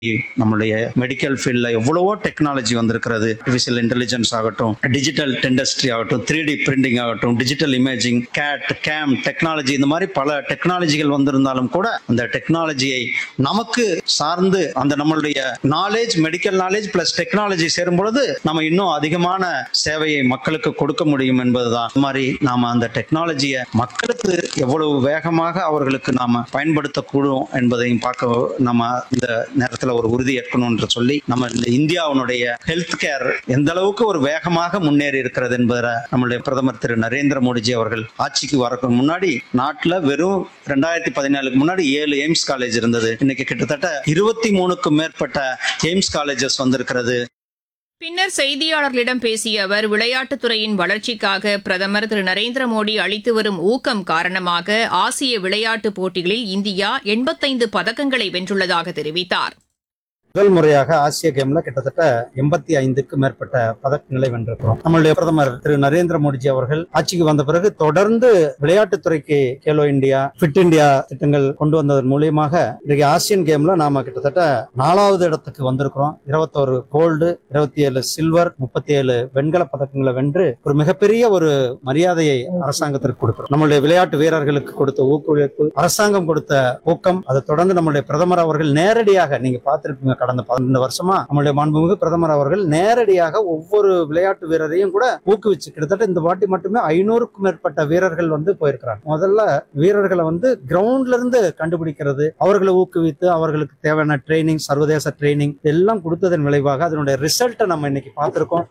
நம்மளுடைய மெடிக்கல் ஃபீல்ட்ல எவ்வளவோ டெக்னாலஜி வந்திருக்கிறது ஆர்டிஃபிஷியல் இன்டெலிஜென்ஸ் ஆகட்டும் டிஜிட்டல் டெண்டஸ்ட்ரி ஆகட்டும் த்ரீ டி பிரிண்டிங் ஆகட்டும் digital imaging CAD CAM technology இந்த மாதிரி பல டெக்னாலஜிகள் வந்திருந்தாலும் கூட அந்த டெக்னாலஜியை நமக்கு சார்ந்து அந்த நம்மளுடைய knowledge medical knowledge plus technology சேரும் பொழுது நம்ம இன்னும் அதிகமான சேவையை மக்களுக்கு கொடுக்க முடியும் என்பதுதான் இந்த மாதிரி நாம அந்த டெக்னாலஜியை மக்களுக்கு எவ்வளவு வேகமாக அவர்களுக்கு நாம பயன்படுத்தக்கூடும் என்பதையும் பார்க்க நம்ம இந்த நேரத்துல ஒரு உறுதி ஏற்கணும் என்று சொல்லி நம்ம இந்த இந்தியாவுடைய ஹெல்த் கேர் எந்த அளவுக்கு ஒரு வேகமாக முன்னேறி இருக்கிறது என்பதை நம்மளுடைய பிரதமர் திரு நரேந்திர மோடிஜி அவர்கள் ஆட்சிக்கு வரக்கு முன்னாடி நாட்டுல வெறும் ரெண்டாயிரத்தி பதினாலுக்கு முன்னாடி ஏழு எய்ம்ஸ் காலேஜ் இருந்தது இன்னைக்கு கிட்டத்தட்ட இருபத்தி மூணுக்கும் மேற்பட்ட எய்ம்ஸ் காலேஜஸ் வந்திருக்கிறது பின்னர் செய்தியாளர்களிடம் பேசிய அவர் விளையாட்டுத்துறையின் வளர்ச்சிக்காக பிரதமர் திரு நரேந்திர மோடி அளித்து வரும் ஊக்கம் காரணமாக ஆசிய விளையாட்டுப் போட்டிகளில் இந்தியா எண்பத்தைந்து பதக்கங்களை வென்றுள்ளதாக தெரிவித்தார் முதல் முறையாக ஆசிய கேம்ல கிட்டத்தட்ட எண்பத்தி ஐந்துக்கு மேற்பட்ட பதக்கங்களை வென்றிருக்கிறோம் நம்மளுடைய பிரதமர் திரு நரேந்திர மோடிஜி அவர்கள் ஆட்சிக்கு வந்த பிறகு தொடர்ந்து விளையாட்டுத்துறைக்கு கேலோ இந்தியா ஃபிட் இந்தியா திட்டங்கள் கொண்டு வந்ததன் மூலியமாக இன்றைக்கு ஆசியன் கேம்ல நாம கிட்டத்தட்ட நாலாவது இடத்துக்கு வந்திருக்கிறோம் இருபத்தோரு கோல்டு இருபத்தி ஏழு சில்வர் முப்பத்தி ஏழு வெண்கல பதக்கங்களை வென்று ஒரு மிகப்பெரிய ஒரு மரியாதையை அரசாங்கத்திற்கு கொடுக்கிறோம் நம்மளுடைய விளையாட்டு வீரர்களுக்கு கொடுத்த ஊக்குவிப்பு அரசாங்கம் கொடுத்த ஊக்கம் அதை தொடர்ந்து நம்மளுடைய பிரதமர் அவர்கள் நேரடியாக நீங்க பார்த்திருப்பீங்க கடந்த பன்னெண்டு வருஷமா நம்மளுடைய மாண்புமிகு பிரதமர் அவர்கள் நேரடியாக ஒவ்வொரு விளையாட்டு வீரரையும் கூட ஊக்குவிச்சு கிட்டத்தட்ட இந்த வாட்டி மட்டுமே ஐநூறுக்கும் மேற்பட்ட வீரர்கள் வந்து போயிருக்கிறாங்க முதல்ல வீரர்களை வந்து கிரவுண்ட்ல இருந்து கண்டுபிடிக்கிறது அவர்களை ஊக்குவித்து அவர்களுக்கு தேவையான ட்ரைனிங் சர்வதேச ட்ரைனிங் எல்லாம் கொடுத்ததன் விளைவாக அதனுடைய ரிசல்ட்டை நம்ம இன்னைக்கு பார்த்திருக்கோம்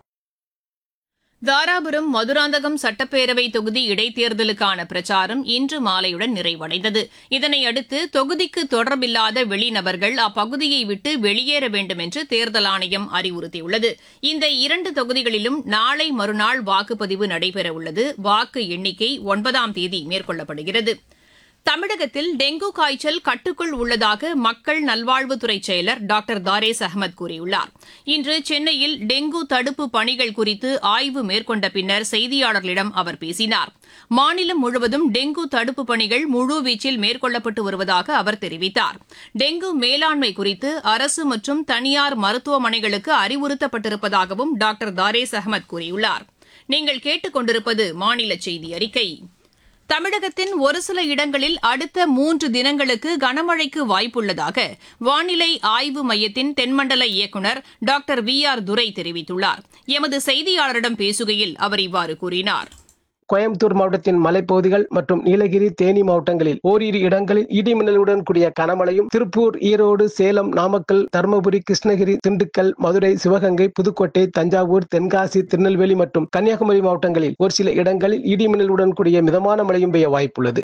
தாராபுரம் மதுராந்தகம் சட்டப்பேரவை தொகுதி இடைத்தேர்தலுக்கான பிரச்சாரம் இன்று மாலையுடன் நிறைவடைந்தது இதனையடுத்து தொகுதிக்கு தொடர்பில்லாத வெளிநபர்கள் அப்பகுதியை விட்டு வெளியேற வேண்டும் என்று தேர்தல் ஆணையம் அறிவுறுத்தியுள்ளது இந்த இரண்டு தொகுதிகளிலும் நாளை மறுநாள் வாக்குப்பதிவு நடைபெறவுள்ளது வாக்கு எண்ணிக்கை ஒன்பதாம் தேதி மேற்கொள்ளப்படுகிறது தமிழகத்தில் டெங்கு காய்ச்சல் கட்டுக்குள் உள்ளதாக மக்கள் நல்வாழ்வுத்துறை செயலர் டாக்டர் தாரேஸ் அகமது கூறியுள்ளார் இன்று சென்னையில் டெங்கு தடுப்பு பணிகள் குறித்து ஆய்வு மேற்கொண்ட பின்னர் செய்தியாளர்களிடம் அவர் பேசினார் மாநிலம் முழுவதும் டெங்கு தடுப்பு பணிகள் முழுவீச்சில் மேற்கொள்ளப்பட்டு வருவதாக அவர் தெரிவித்தார் டெங்கு மேலாண்மை குறித்து அரசு மற்றும் தனியார் மருத்துவமனைகளுக்கு அறிவுறுத்தப்பட்டிருப்பதாகவும் டாக்டர் தாரேஸ் அகமது கூறியுள்ளார் நீங்கள் கேட்டுக்கொண்டிருப்பது மாநில செய்தி அறிக்கை தமிழகத்தின் ஒரு சில இடங்களில் அடுத்த மூன்று தினங்களுக்கு கனமழைக்கு வாய்ப்புள்ளதாக வானிலை ஆய்வு மையத்தின் தென்மண்டல இயக்குநர் டாக்டர் வி ஆர் துரை தெரிவித்துள்ளார் எமது செய்தியாளரிடம் பேசுகையில் அவர் இவ்வாறு கூறினார் கோயம்புத்தூர் மாவட்டத்தின் மலைப்பகுதிகள் மற்றும் நீலகிரி தேனி மாவட்டங்களில் ஓரிரு இடங்களில் இடி மின்னலுடன் கூடிய கனமழையும் திருப்பூர் ஈரோடு சேலம் நாமக்கல் தருமபுரி கிருஷ்ணகிரி திண்டுக்கல் மதுரை சிவகங்கை புதுக்கோட்டை தஞ்சாவூர் தென்காசி திருநெல்வேலி மற்றும் கன்னியாகுமரி மாவட்டங்களில் ஒரு சில இடங்களில் இடி மின்னலுடன் கூடிய மிதமான மழையும் பெய்ய வாய்ப்புள்ளது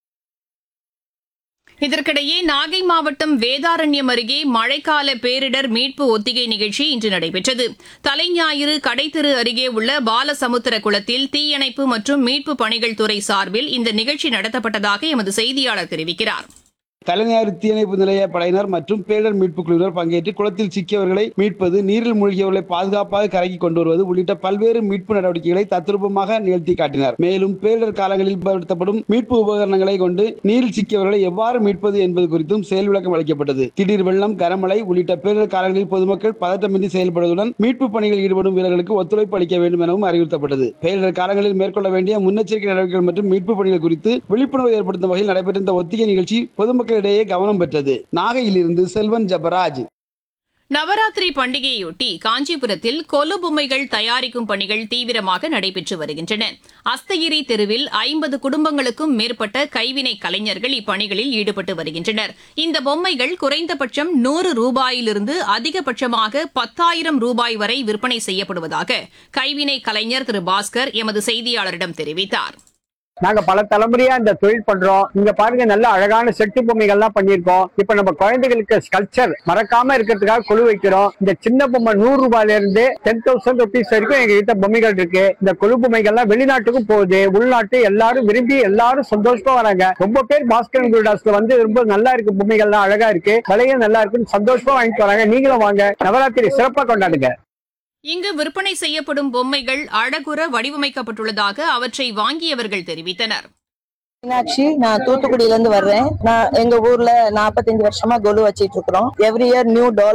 இதற்கிடையே நாகை மாவட்டம் வேதாரண்யம் அருகே மழைக்கால பேரிடர் மீட்பு ஒத்திகை நிகழ்ச்சி இன்று நடைபெற்றது தலைஞாயிறு கடைத்தெரு அருகே உள்ள பாலசமுத்திர குளத்தில் தீயணைப்பு மற்றும் மீட்பு பணிகள் துறை சார்பில் இந்த நிகழ்ச்சி நடத்தப்பட்டதாக எமது செய்தியாளர் தெரிவிக்கிறார் தலைஞாறு தீயணைப்பு நிலைய படையினர் மற்றும் பேரிடர் மீட்பு குழுவினர் பங்கேற்று குளத்தில் சிக்கியவர்களை மீட்பது நீரில் மூழ்கியவர்களை பாதுகாப்பாக கரைக்கு கொண்டு வருவது உள்ளிட்ட பல்வேறு மீட்பு நடவடிக்கைகளை தத்ரூபமாக நிகழ்த்தி காட்டினர் மேலும் பேரிடர் காலங்களில் பயன்படுத்தப்படும் மீட்பு உபகரணங்களை கொண்டு நீரில் சிக்கியவர்களை எவ்வாறு மீட்பது என்பது குறித்தும் செயல் விளக்கம் அளிக்கப்பட்டது திடீர் வெள்ளம் கனமழை உள்ளிட்ட பேரிடர் காலங்களில் பொதுமக்கள் பதட்டமின்றி செயல்படுவதுடன் மீட்பு பணிகளில் ஈடுபடும் வீரர்களுக்கு ஒத்துழைப்பு அளிக்க வேண்டும் எனவும் அறிவுறுத்தப்பட்டது பேரிடர் காலங்களில் மேற்கொள்ள வேண்டிய முன்னெச்சரிக்கை நடவடிக்கைகள் மற்றும் மீட்பு பணிகள் குறித்து விழிப்புணர்வு ஏற்படுத்தும் வகையில் நடைபெற்ற இந்த ஒத்திகை நிகழ்ச்சி பொதுமக்கள் மக்களிடையே கவனம் பெற்றது நாகையிலிருந்து செல்வன் ஜபராஜ் நவராத்திரி பண்டிகையொட்டி காஞ்சிபுரத்தில் கொலு பொம்மைகள் தயாரிக்கும் பணிகள் தீவிரமாக நடைபெற்று வருகின்றன அஸ்தகிரி தெருவில் ஐம்பது குடும்பங்களுக்கும் மேற்பட்ட கைவினை கலைஞர்கள் இப்பணிகளில் ஈடுபட்டு வருகின்றனர் இந்த பொம்மைகள் குறைந்தபட்சம் நூறு ரூபாயிலிருந்து அதிகபட்சமாக பத்தாயிரம் ரூபாய் வரை விற்பனை செய்யப்படுவதாக கைவினை கலைஞர் திரு பாஸ்கர் எமது செய்தியாளரிடம் தெரிவித்தார் நாங்க பல தலைமுறையா இந்த தொழில் பண்றோம் இங்க பாருங்க நல்ல அழகான செட்டு பொம்மைகள்லாம் பண்ணியிருக்கோம் இப்ப நம்ம குழந்தைகளுக்கு ஸ்கல்ச்சர் மறக்காம இருக்கிறதுக்காக கொழு வைக்கிறோம் இந்த சின்ன பொம்மை நூறு ரூபாயில இருந்து டென் தௌசண்ட் ருபீஸ் வரைக்கும் எங்க கிட்ட பொம்மைகள் இருக்கு இந்த கொழு பொம்மைகள்லாம் வெளிநாட்டுக்கும் போகுது உள்நாட்டு எல்லாரும் விரும்பி எல்லாரும் சந்தோஷமா வராங்க ரொம்ப பேர் பாஸ்கர் குருடாஸ்ல வந்து ரொம்ப நல்லா இருக்கு பொம்மைகள்லாம் அழகா இருக்கு விலையும் நல்லா இருக்குன்னு சந்தோஷமா வாங்கிட்டு வராங்க நீங்களும் வாங்க நவராத்திரி சிறப்பா கொண்டாடுங்க இங்கு விற்பனை செய்யப்படும் பொம்மைகள் அழகுற வடிவமைக்கப்பட்டுள்ளதாக அவற்றை வாங்கியவர்கள் தெரிவித்தனர் மீனாட்சி நான் தூத்துக்குடியில இருந்து வர்றேன் நான் எங்க ஊர்ல நாற்பத்தஞ்சு வருஷமா கொலு வச்சிட்டு இருக்கிறோம் எவ்ரி இயர் நியூ டால்